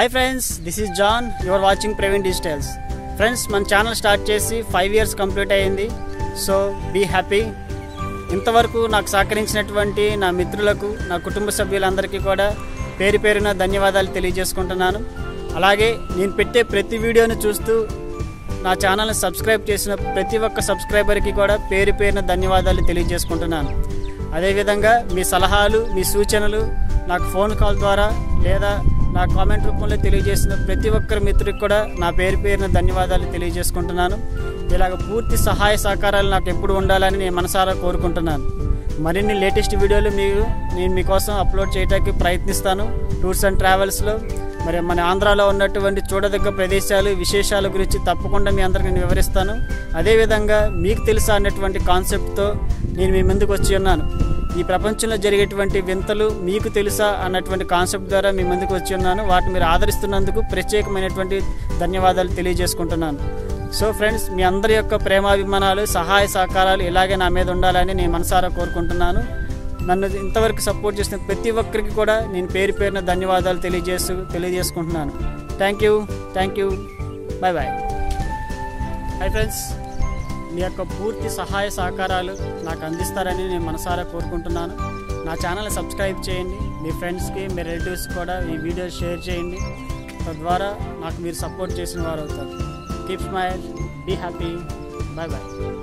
hi friends this is John your watching Praveen Digitals friends మన channel start చేసి five years complete అయ్యింది so be happy ఇంతవరకు నాకు సహకరించినటువంటి నా మిత్రులకు నా కుటుంబ సభ్యులందరికీ కూడా పేరు పేరున ధన్యవాదాలు తెలియజేసుకుంటున్నాను అలాగే నేను పెట్టే ప్రతి వీడియోని చూస్తూ నా ఛానల్ని సబ్స్క్రైబ్ చేసిన ప్రతి ఒక్క సబ్స్క్రైబర్కి కూడా పేరు పేరున ధన్యవాదాలు తెలియజేసుకుంటున్నాను అదేవిధంగా మీ సలహాలు మీ సూచనలు నాకు ఫోన్ కాల్ ద్వారా లేదా నా కామెంట్ రూపంలో తెలియజేసిన ప్రతి ఒక్కరి మిత్రుడికి కూడా నా పేరు పేరున ధన్యవాదాలు తెలియజేసుకుంటున్నాను ఇలాగ పూర్తి సహాయ సహకారాలు నాకు ఎప్పుడు ఉండాలని నేను మనసారా కోరుకుంటున్నాను మరిన్ని లేటెస్ట్ వీడియోలు మీరు నేను మీకోసం అప్లోడ్ చేయడానికి ప్రయత్నిస్తాను టూర్స్ అండ్ ట్రావెల్స్లో మరి మన ఆంధ్రాలో ఉన్నటువంటి చూడదగ్గ ప్రదేశాలు విశేషాల గురించి తప్పకుండా మీ అందరికి నేను వివరిస్తాను అదేవిధంగా మీకు తెలుసా అన్నటువంటి కాన్సెప్ట్తో నేను మీ ముందుకు వచ్చి ఉన్నాను ఈ ప్రపంచంలో జరిగేటువంటి వింతలు మీకు తెలుసా అన్నటువంటి కాన్సెప్ట్ ద్వారా మీ ముందుకు వచ్చి ఉన్నాను వాటిని మీరు ఆదరిస్తున్నందుకు ప్రత్యేకమైనటువంటి ధన్యవాదాలు తెలియజేసుకుంటున్నాను సో ఫ్రెండ్స్ మీ అందరి యొక్క ప్రేమాభిమానాలు సహాయ సహకారాలు ఇలాగే నా మీద ఉండాలని నేను మనసారా కోరుకుంటున్నాను నన్ను ఇంతవరకు సపోర్ట్ చేసిన ప్రతి ఒక్కరికి కూడా నేను పేరు పేరున ధన్యవాదాలు తెలియజేస్తూ తెలియజేసుకుంటున్నాను thank you thank you bye bye hi friends మీ యొక్క పూర్తి సహాయ సహకారాలు నాకు అందిస్తారని నేను మనసారా కోరుకుంటున్నాను నా ఛానల్ సబ్స్క్రైబ్ చేయండి మీ ఫ్రెండ్స్కి మీ రిలేటివ్స్ కూడా ఈ వీడియో షేర్ చేయండి తద్వారా నాకు మీరు సపోర్ట్ చేసిన వారు అవుతారు keep smile be happy bye bye